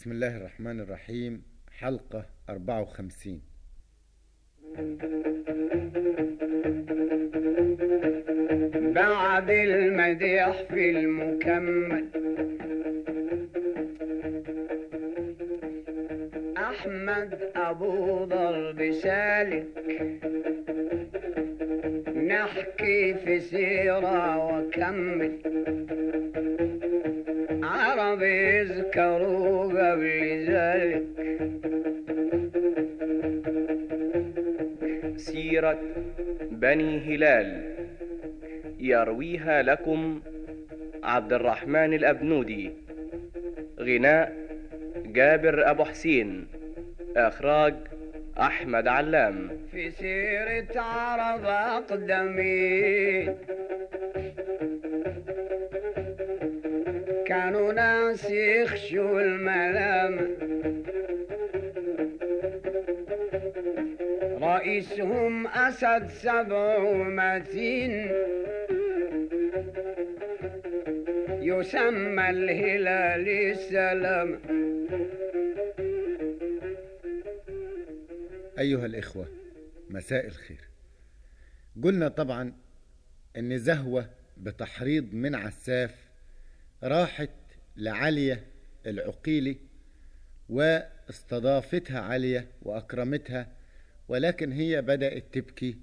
بسم الله الرحمن الرحيم حلقة 54 بعد المديح في المكمل أحمد أبو ضرب سالك نحكي في سيرة وكمل عرب يذكروا قبل ذلك سيرة بني هلال يرويها لكم عبد الرحمن الأبنودي غناء جابر أبو حسين إخراج أحمد علام في سيرة عرب أقدمين كانوا ناس يخشوا الملامة رئيسهم أسد سبع ومتين يسمى الهلال السلام أيها الإخوة مساء الخير قلنا طبعا أن زهوة بتحريض من عساف راحت لعلية العقيلي واستضافتها علية وأكرمتها ولكن هي بدأت تبكي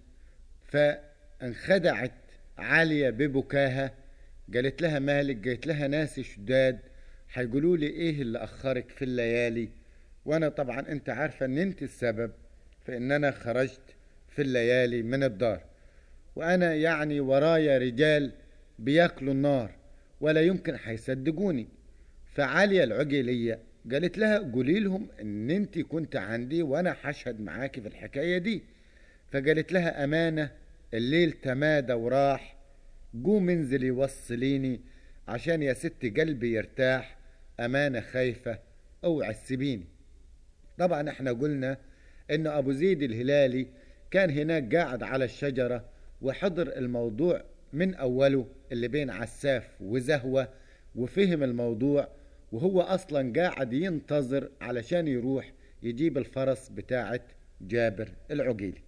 فانخدعت عالية ببكاها قالت لها مالك قالت لها ناس شداد هيقولوا لي ايه اللي اخرك في الليالي وانا طبعا انت عارفه ان انت السبب في ان انا خرجت في الليالي من الدار وانا يعني ورايا رجال بياكلوا النار ولا يمكن هيصدقوني فعالية العجلية قالت لها قولي لهم ان انت كنت عندي وانا هشهد معاكي في الحكاية دي فقالت لها امانة الليل تمادى وراح قوم انزلي وصليني عشان يا ست قلبي يرتاح امانة خايفة اوعى تسيبيني طبعا احنا قلنا ان ابو زيد الهلالي كان هناك قاعد على الشجرة وحضر الموضوع من اوله اللي بين عساف وزهوة وفهم الموضوع وهو اصلا قاعد ينتظر علشان يروح يجيب الفرس بتاعت جابر العقيلي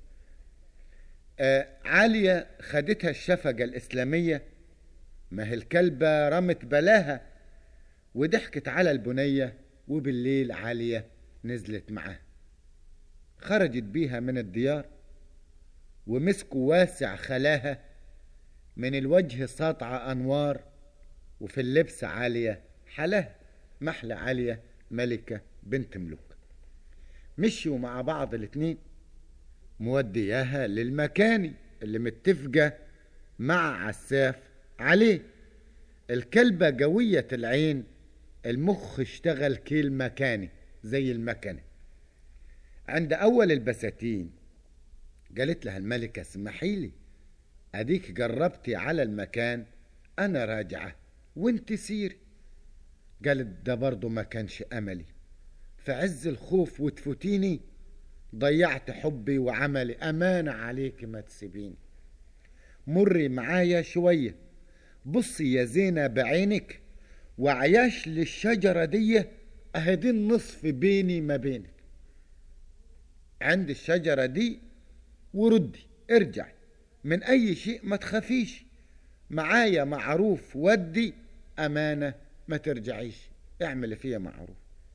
آه عالية خدتها الشفقة الإسلامية ما هي الكلبة رمت بلاها وضحكت على البنية وبالليل عالية نزلت معاه خرجت بيها من الديار ومسكوا واسع خلاها من الوجه ساطعة أنوار وفي اللبس عالية حلاها محلى عالية ملكة بنت ملوك مشيوا مع بعض الاتنين مودياها للمكاني اللي متفقة مع عساف عليه الكلبة قوية العين المخ اشتغل كيل مكاني زي المكنة عند أول البساتين قالت لها الملكة اسمحي لي أديك جربتي على المكان أنا راجعة وانت سيري قالت ده برضه ما كانش أملي في عز الخوف وتفوتيني ضيعت حبي وعملي أمانة عليك ما تسيبيني مري معايا شوية بصي يا زينة بعينك وعياش للشجرة دي أهدي النصف بيني ما بينك عند الشجرة دي وردي ارجعي من أي شيء ما تخافيش معايا معروف ودي أمانة ما ترجعيش اعمل فيها معروف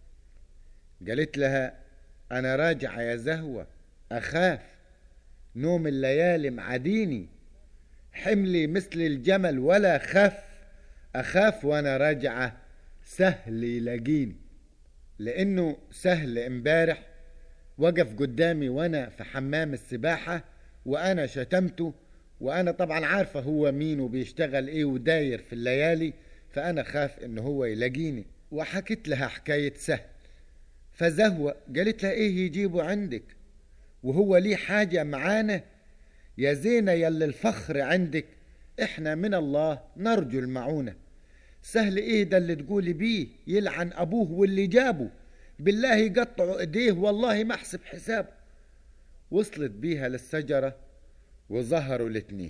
قالت لها أنا راجعة يا زهوة أخاف نوم الليالي معديني حملي مثل الجمل ولا خف أخاف وأنا راجعة سهل يلاقيني لأنه سهل امبارح وقف قدامي وأنا في حمام السباحة وأنا شتمته وأنا طبعا عارفة هو مين وبيشتغل إيه وداير في الليالي فأنا خاف إن هو يلاقيني وحكيت لها حكاية سهل فزهوة قالت لها ايه يجيبه عندك وهو ليه حاجة معانا يا زينة يلي الفخر عندك احنا من الله نرجو المعونة سهل ايه ده اللي تقولي بيه يلعن ابوه واللي جابه بالله يقطعوا ايديه والله ما احسب حسابه وصلت بيها للشجرة وظهروا الاتنين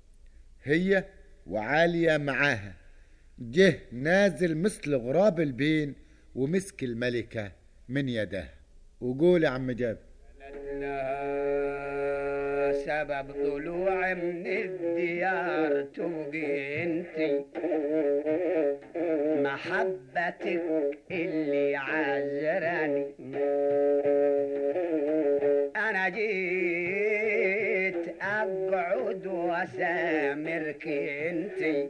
هي وعالية معاها جه نازل مثل غراب البين ومسك الملكة من يده وقول يا عم جابر لها سبب طلوع من الديار تبقي انتي محبتك اللي عذراني انا جيت اقعد واسامرك انتي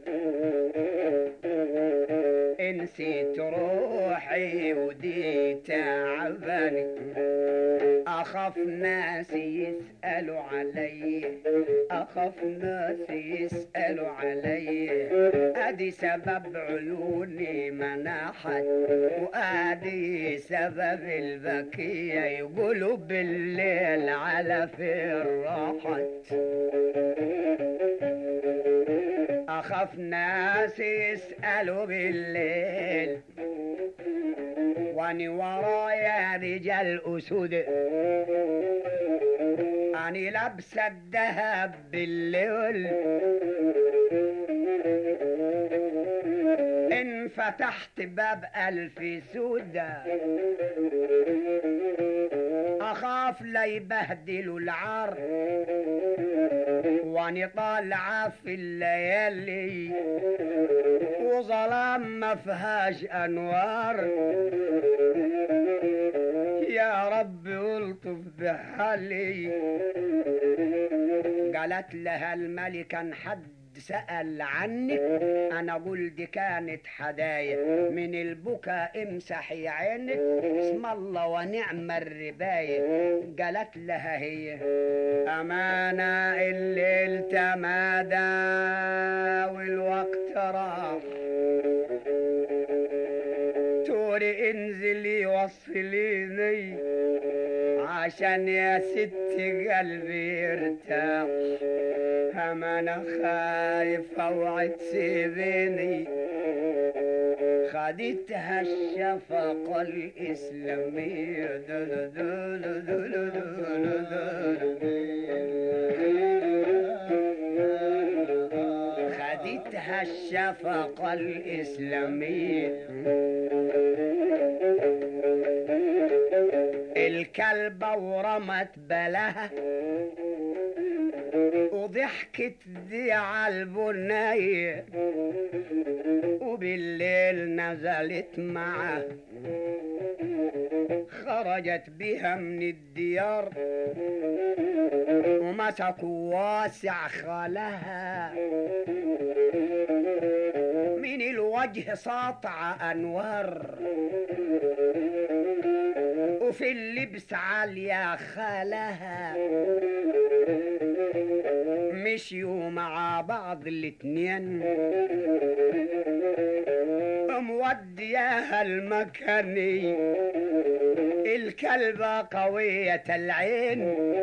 نسيت روحي ودي تعباني أخاف ناس يسألوا علي أخاف ناس يسألوا علي أدي سبب عيوني مناحت وأدي سبب البكية يقولوا بالليل على فين راحت أخاف ناس يسألوا بالليل واني ورايا رجال أسود أني لابسة الذهب بالليل إن فتحت باب ألف سودة أخاف لا يبهدلوا العار واني طالعة في الليالي وظلام ما فيهاش أنوار يا رب الطف بحالي قالت لها الملكة ان حد سأل عنك أنا أقول دي كانت حدايا من البكاء امسحي عينك اسم الله ونعم الرباية قالت لها هي أمانة الليل تمادى والوقت راح توري انزلي وصليني عشان يا ستي قلبي يرتاح هم انا خايف اوعي تسيبيني خدتها الشفقة الإسلامية دو دو دو دو دو دو دو دو. خدتها الشفقة الإسلامية الكلبة ورمت بلها وضحكت دي على البنية وبالليل نزلت معه خرجت بها من الديار ومسكوا واسع خالها من الوجه ساطع أنوار وفي اللبس عالية خالها مشيوا مع بعض الاتنين مودياها المكاني الكلبة قوية العين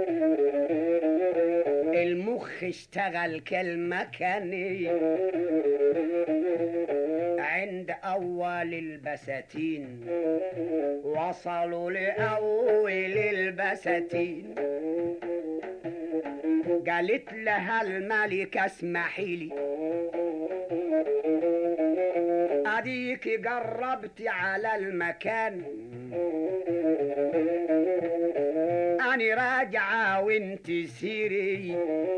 المخ اشتغل كالمكاني عند أول البساتين وصلوا لأول البساتين قالت لها الملكة اسمحي لي أديك قربت على المكان أني راجعة وانت سيري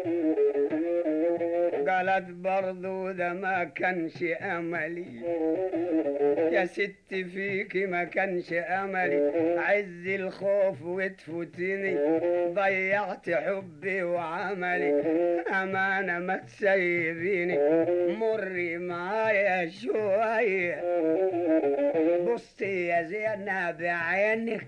قالت برضو ده ما كانش أملي يا ست فيك ما كانش أملي عز الخوف وتفوتني ضيعت حبي وعملي أمانة ما تسيبيني مري معايا شوية بصي يا زينب بعينك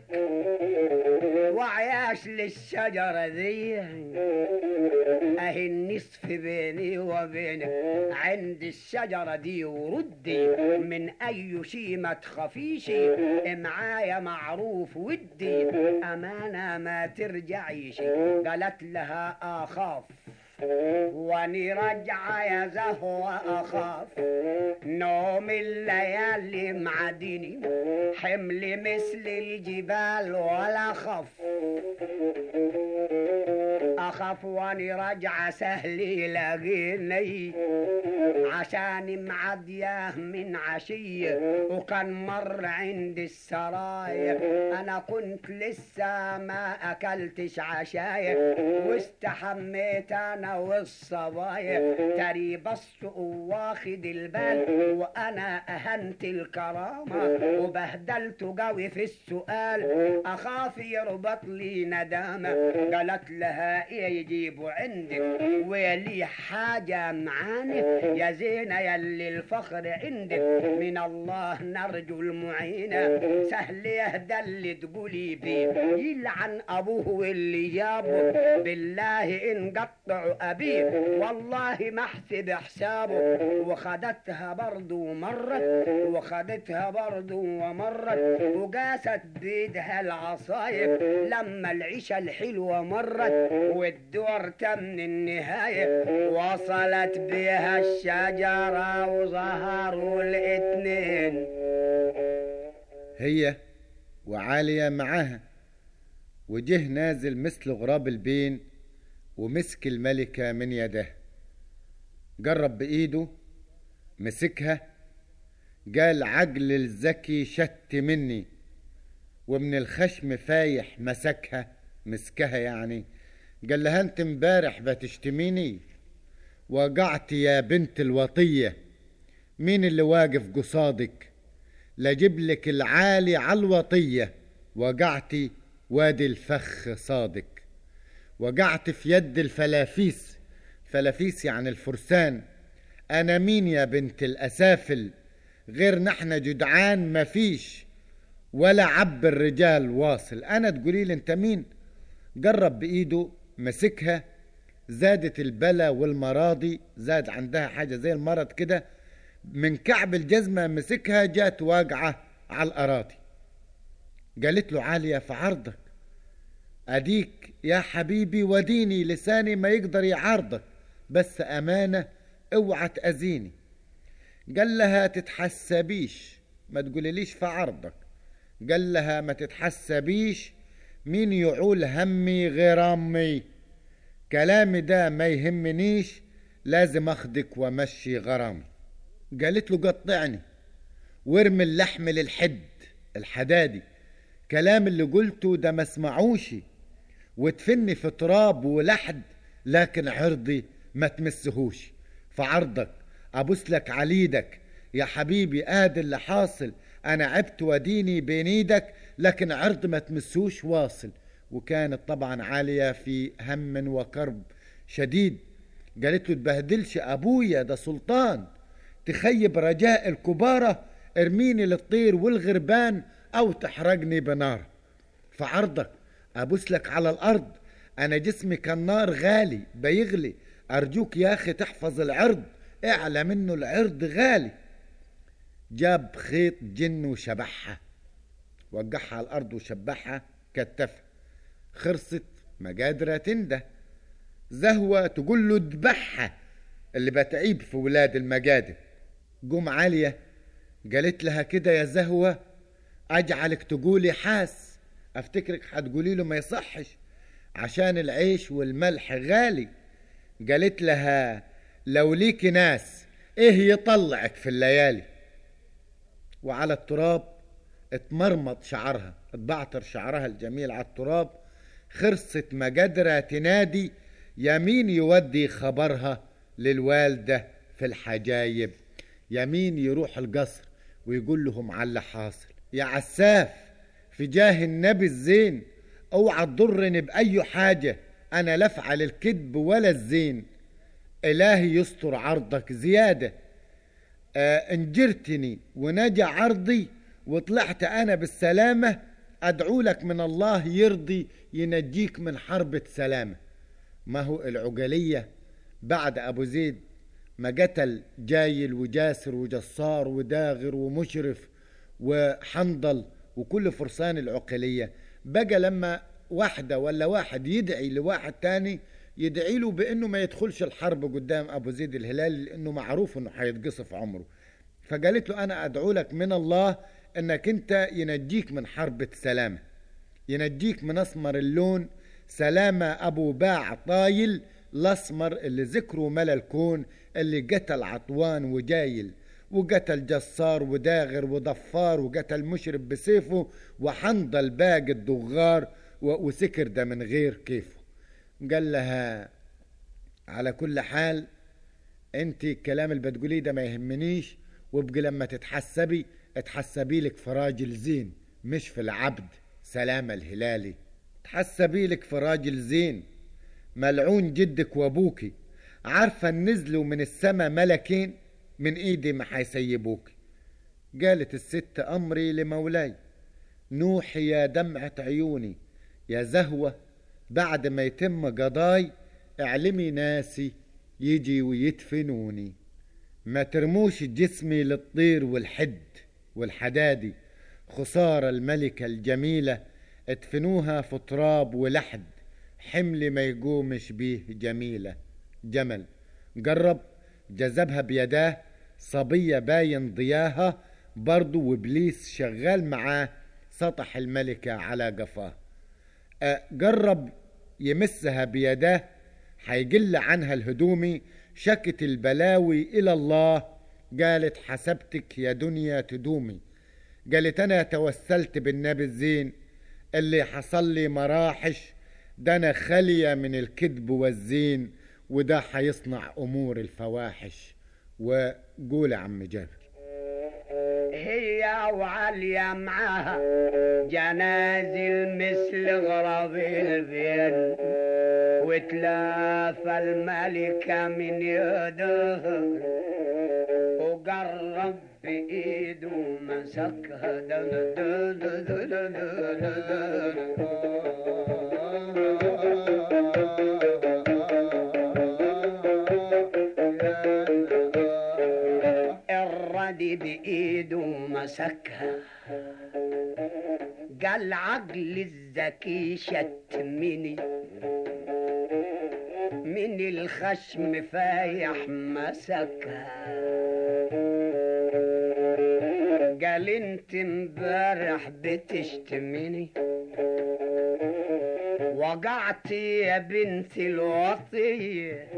وعياش للشجرة دي اهي النصف بيني وبينك عند الشجرة دي وردي من اي شي ما تخافيش معايا معروف ودي امانة ما ترجعيش قالت لها اخاف واني راجعة يا زهوة اخاف نوم الليالي معدني حمل مثل الجبال ولا خف اخاف واني راجعة سهل يلاقيني عشان معدياه من عشية وكان مر عند السرايا انا كنت لسه ما اكلتش عشايا واستحميت انا والصبايا تري بص واخد البال وانا اهنت الكرامة وبهدلت قوي في السؤال اخاف يربط لي ندامة قالت لها ايه يجيبوا عندك ولي حاجة معانا يا زينة يلي الفخر عندك من الله نرجو المعينة سهل يهدى اللي تقولي بيه يلعن ابوه واللي جابه بالله ان قطعوا ابيه والله ما احسب حسابه وخدتها برضو مرت وخدتها برضو ومرت وقاست بيدها العصايب لما العيشة الحلوة مرت والدور تم النهاية وصلت بها الشجرة وظهروا الاثنين هي وعالية معاها وجه نازل مثل غراب البين ومسك الملكة من يده جرب بإيده مسكها قال عجل الذكي شت مني ومن الخشم فايح مسكها مسكها يعني قال لها انت امبارح بتشتميني وقعت يا بنت الوطية مين اللي واقف قصادك لجيب لك العالي على الوطية وقعتي وادي الفخ صادق وقعت في يد الفلافيس فلافيس يعني الفرسان انا مين يا بنت الاسافل غير نحن جدعان مفيش ولا عب الرجال واصل انا تقولي لي انت مين جرب بايده مسكها زادت البلا والمراضي زاد عندها حاجة زي المرض كده من كعب الجزمة مسكها جات واقعة على الأراضي قالت له عالية في عرضك أديك يا حبيبي وديني لساني ما يقدر يعارضك بس أمانة اوعى تأذيني قال لها تتحسبيش ما تقوليليش في عرضك قال لها ما تتحسبيش مين يعول همي غير امي كلامي ده ما يهمنيش لازم اخدك وامشي غرامي قالت له قطعني وارمي اللحم للحد الحدادي كلام اللي قلته ده ما اسمعوش وتفني في تراب ولحد لكن عرضي ما تمسهوش في عرضك ابوس لك عليدك يا حبيبي ادي اللي حاصل انا عبت وديني بين ايدك لكن عرض ما تمسوش واصل وكانت طبعا عالية في هم وكرب شديد قالت له تبهدلش ابويا ده سلطان تخيب رجاء الكبارة ارميني للطير والغربان او تحرقني بنار في عرضك ابوس لك على الارض انا جسمي كالنار غالي بيغلي ارجوك يا اخي تحفظ العرض اعلى منه العرض غالي جاب خيط جن وشبحها وقعها على الارض وشبحها كتفها خرصت ما قادرة تنده زهوة تقول له اذبحها اللي بتعيب في ولاد المجادب قوم عالية قالت لها كده يا زهوة أجعلك تقولي حاس أفتكرك هتقولي له ما يصحش عشان العيش والملح غالي قالت لها لو ليك ناس ايه يطلعك في الليالي وعلى التراب اتمرمط شعرها اتبعتر شعرها الجميل على التراب خرصت مجدرة تنادي يمين يودي خبرها للوالدة في الحجايب يمين يروح القصر ويقول لهم على اللي حاصل يا عساف في جاه النبي الزين اوعى تضرني بأي حاجة أنا لا أفعل الكذب ولا الزين إلهي يستر عرضك زيادة آه انجرتني ونجى عرضي وطلعت أنا بالسلامة أدعو لك من الله يرضي ينجيك من حربة سلامة ما هو العجلية بعد أبو زيد ما قتل جايل وجاسر وجصار وداغر ومشرف وحنظل وكل فرسان العقلية بقى لما واحدة ولا واحد يدعي لواحد تاني يدعي له بانه ما يدخلش الحرب قدام ابو زيد الهلالي لانه معروف انه هيتقصف عمره فقالت له انا ادعو لك من الله انك انت ينجيك من حرب سلامة ينجيك من اسمر اللون سلامة أبو باع طايل الأسمر اللي ذكره ملا الكون اللي قتل عطوان وجايل وقتل جسار وداغر وضفار وقتل مشرب بسيفه وحنضل باقي الدغار و- وسكر ده من غير كيفه قال لها على كل حال انت الكلام اللي بتقوليه ده ما يهمنيش وابقي لما تتحسبي اتحسبي لك في راجل زين مش في العبد سلامة الهلالي تحسبي لك في راجل زين ملعون جدك وابوكي عارفة ان نزلوا من السما ملكين من ايدي ما حيسيبوكي قالت الست امري لمولاي نوحي يا دمعة عيوني يا زهوة بعد ما يتم قضاي اعلمي ناسي يجي ويدفنوني ما ترموش جسمي للطير والحد والحدادي خسارة الملكة الجميلة ادفنوها في تراب ولحد حمل ما يقومش بيه جميلة جمل جرب جذبها بيداه صبية باين ضياها برضو وابليس شغال معاه سطح الملكة على قفاه أه، جرب يمسها بيداه حيقل عنها الهدومي شكت البلاوي إلى الله قالت حسبتك يا دنيا تدومي قالت أنا توسلت بالنبي الزين اللي حصل لي مراحش ده أنا خالية من الكذب والزين وده حيصنع أمور الفواحش وقول يا عم جابر هي وعليا معاها جنازل مثل غراب البين وتلافى الملكة من يده وقرب بإيده مسكها دن دن دن دن دن الردي بإيده مسكها قال عقل الذكي شتمني من الخشم فايح مسكها قال انت امبارح بتشتمني وقعت يا بنت الوطية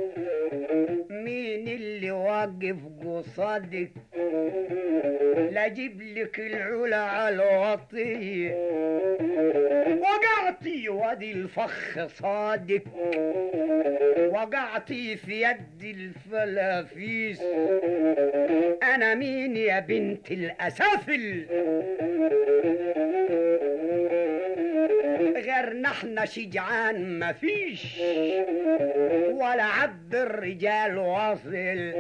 مين اللي واقف قصادك لا اجيب لك العلا على الوطية وقعتي وادي الفخ صادق وقعتي في يد الفلافيس انا مين يا بنت الاسافل غير نحن شجعان مفيش ولا عبد الرجال واصل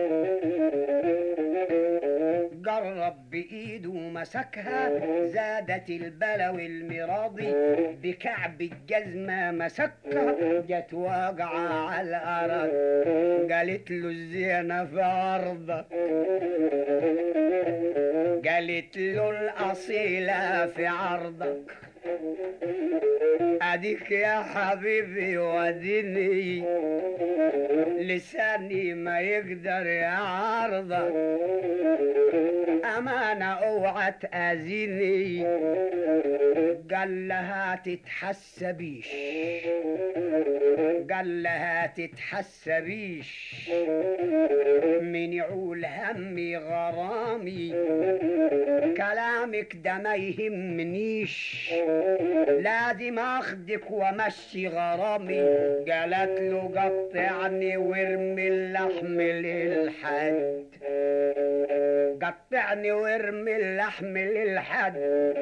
قرب بإيده مسكها زادت البلو المراضي بكعب الجزمة مسكها جت واقعة على الأرض قالت له الزينة في عرضك قالت له الأصيلة في عرضك أديك يا حبيبي وديني لساني ما يقدر يعارضك أمانة اوعى تأذيني قال لها تتحسبيش قال لها تتحسبيش من يعول همي غرامي كلامك ده ما يهمنيش لازم اخدك وامشي غرامي قالت له قطعني وارمي اللحم للحد قطعني وارمي اللحم للحد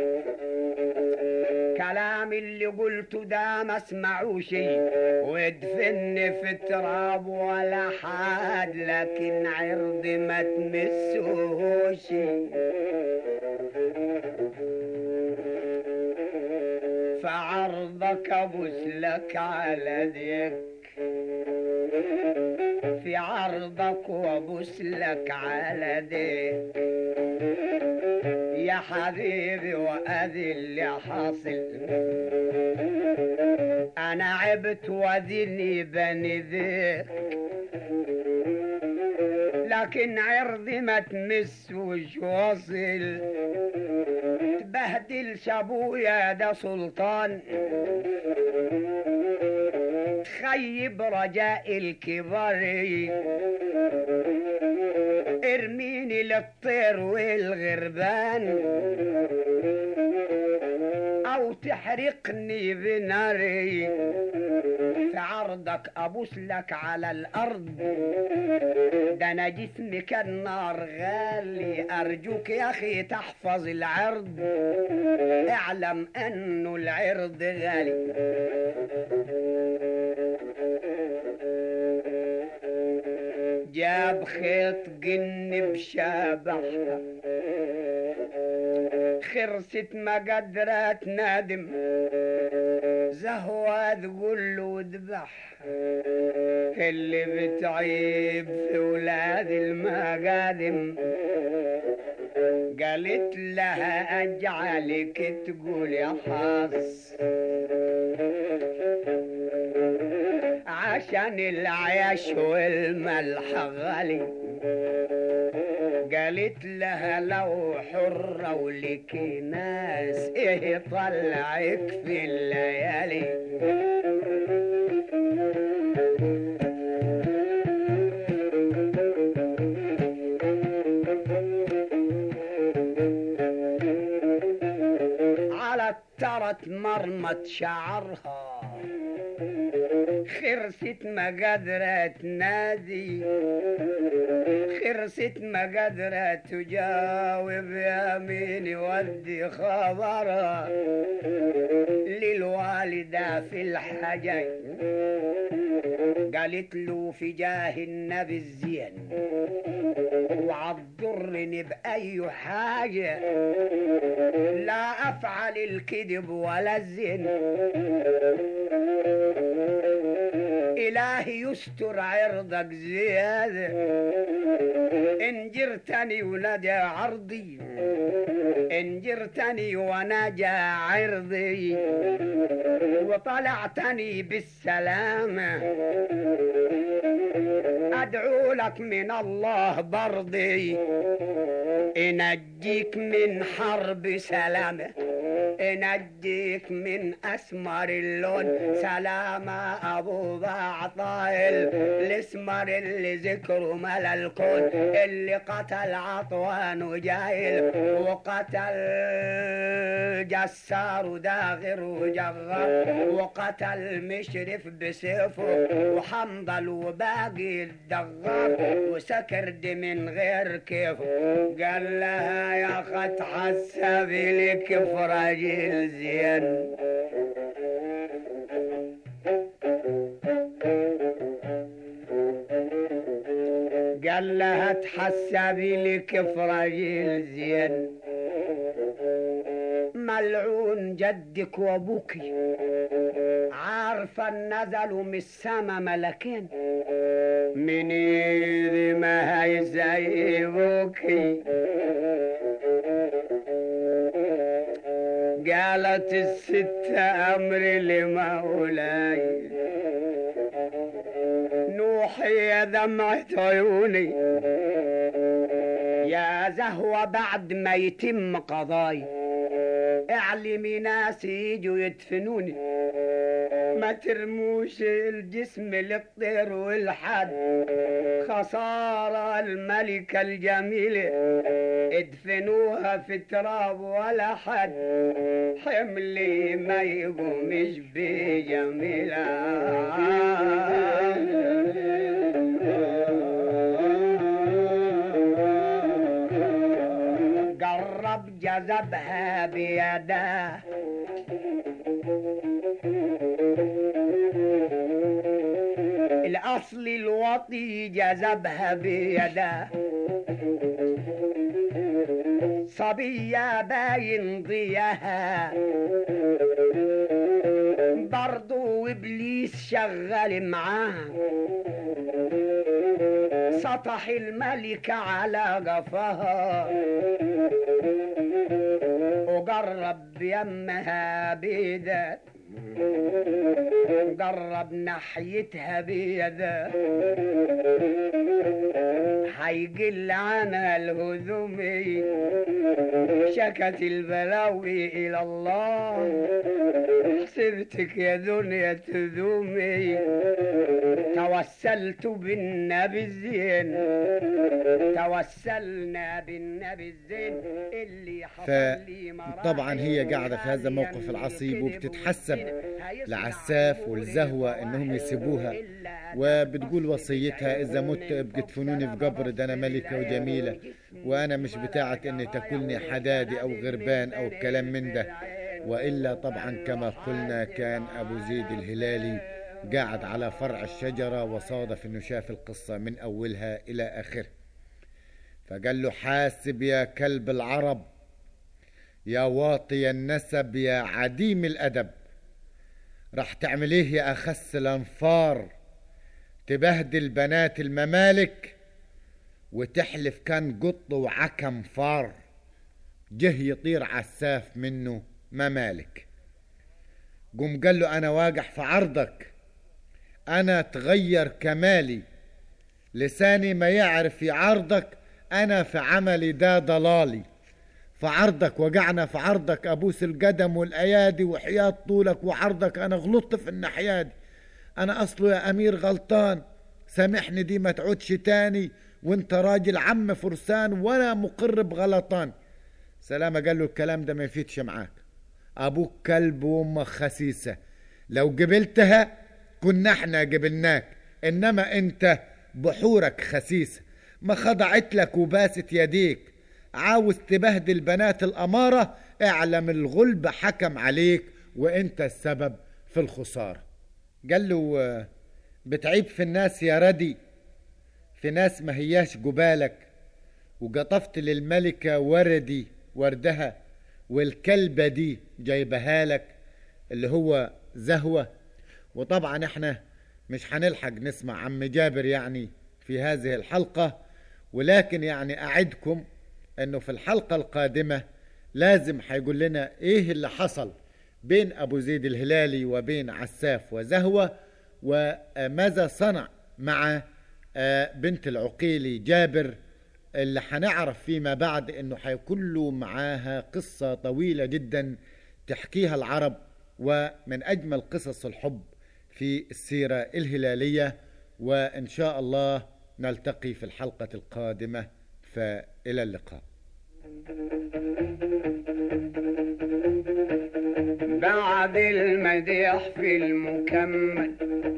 كلام اللي قلته ده ما اسمعوش وادفني في تراب ولا حد لكن عرضي ما تمسوش فعرضك ابوس لك على ديك في عرضك وابوس لك على ديك يا حبيبي وادي اللي حاصل انا عبت واديني بني ذيك لكن عرضي ما تمس وش واصل تبهدلش ابويا ده سلطان تخيب رجاء الكبار ارميني للطير والغربان او تحرقني بناري في عرضك ابوس لك على الارض ده انا جسمي كالنار غالي ارجوك يا اخي تحفظ العرض اعلم انه العرض غالي جاب خيط جن بشابح خرست ما قدرت نادم زهوة تقول له اذبح اللي بتعيب في ولاد المقادم قالت لها اجعلك تقول يا حظ عشان العيش والملح غالي قالت لها لو حرة ولك ناس ايه طلعك في الليالي على الترت مرمت شعرها خرست ما قدرت نادي خرست ما قدرت تجاوب يا مين يودي خبرها للوالدة في الحاجة قالت له في جاه النبي الزين وعضرني بأي حاجة لا أفعل الكذب ولا الزين إلهي يستر عرضك زيادة إن جرتني ونجا عرضي إن جرتني ونجا عرضي وطلعتني بالسلامة أدعو لك من الله برضي إنجيك من حرب سلامة إنجيك من أسمر اللون سلامة أبو بعطايل الاسمر اللي ذكره ملا الكون اللي قتل عطوان وجايل وقتل جسار وداغر وجغر وقتل مشرف بسيفه وحنظل وباقي الدغار وسكرد من غير كيفه قال لها يا خت حسبي لك فرجل زين قال لها تحسبي لك فرجل زين ملعون جدك وابوك عارفة نزلوا من السما ملكين من ايدي ما هيسيبوكي قالت الست امري لمولاي نوحي يا دمعة عيوني يا زهوة بعد ما يتم قضاي اعلمي ناس يجوا يدفنوني ما ترموش الجسم للطير والحد خسارة الملكة الجميلة ادفنوها في التراب ولا حد حملي ما يقومش بجميلة قرب جذبها بيده الأصل الوطي جذبها بيده صبية باين ضياها برضو إبليس شغال معاها سطح الملكة على قفاها وقرب يمها بيدك قرب ناحيتها بيده حيقل عنها الهذومي شكت البلاوي إلى الله حسبتك يا دنيا تذومي توسلت بالنبي الزين توسلنا بالنبي الزين اللي حصل لي مراحل فطبعا هي قاعدة في هذا الموقف يمين العصيب كذب وبتتحسب وزين. هيصنع لعساف كل والزهوة انهم يسيبوها إلا وبتقول تقص وصيتها اذا مت بتعين بتدفنوني في قبر ده انا ملكة وجميلة وانا مش بتاعت ان تاكلني حدادي او غربان او كلام من ده والا طبعا كما قلنا كان ابو زيد الهلالي قاعد على فرع الشجرة وصادف انه شاف القصة من اولها الى اخرها فقال له حاسب يا كلب العرب يا واطي النسب يا عديم الادب راح تعمل ايه يا اخس الانفار تبهدل بنات الممالك وتحلف كان قط وعكم فار جه يطير عساف منه ممالك قم قال له انا واقح في عرضك انا تغير كمالي لساني ما يعرف يعرضك انا في عملي ده ضلالي في عرضك وقعنا في عرضك ابوس القدم والايادي وحياة طولك وعرضك انا غلطت في الناحية دي انا اصله يا امير غلطان سامحني دي ما تعودش تاني وانت راجل عم فرسان وانا مقر بغلطان سلامة قال له الكلام ده ما يفيدش معاك ابوك كلب وامك خسيسة لو قبلتها كنا احنا قبلناك انما انت بحورك خسيسة ما خضعت لك وباست يديك عاوز تبهدل بنات الأمارة اعلم الغلب حكم عليك وانت السبب في الخسارة قال له آه، بتعيب في الناس يا ردي في ناس ما هياش جبالك وقطفت للملكة وردي وردها والكلبة دي جايبها لك اللي هو زهوة وطبعا احنا مش هنلحق نسمع عم جابر يعني في هذه الحلقة ولكن يعني أعدكم أنه في الحلقة القادمة لازم هيقول لنا إيه اللي حصل بين أبو زيد الهلالي وبين عساف وزهوة وماذا صنع مع آه، بنت العقيلي جابر اللي هنعرف فيما بعد انه هيكون له معاها قصة طويلة جدا تحكيها العرب ومن اجمل قصص الحب في السيرة الهلالية وان شاء الله نلتقي في الحلقة القادمة فالى اللقاء بعد المديح في المكمل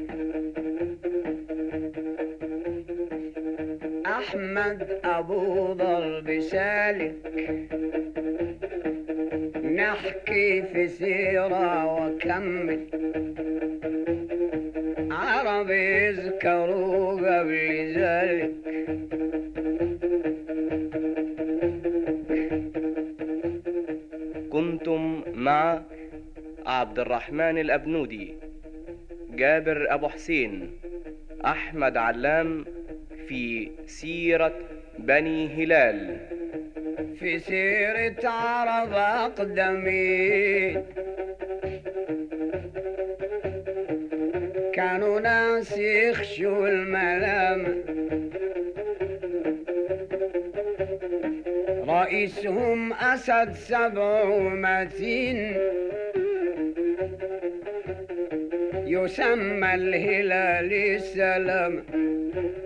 أحمد أبو ضرب سالك نحكي في سيرة وكمل عرب يذكروا قبل ذلك كنتم مع عبد الرحمن الأبنودي جابر أبو حسين أحمد علام في سيرة بني هلال في سيرة عرب أقدمين كانوا ناس يخشوا الملام رئيسهم أسد سبع ومتين يسمى الهلال السلام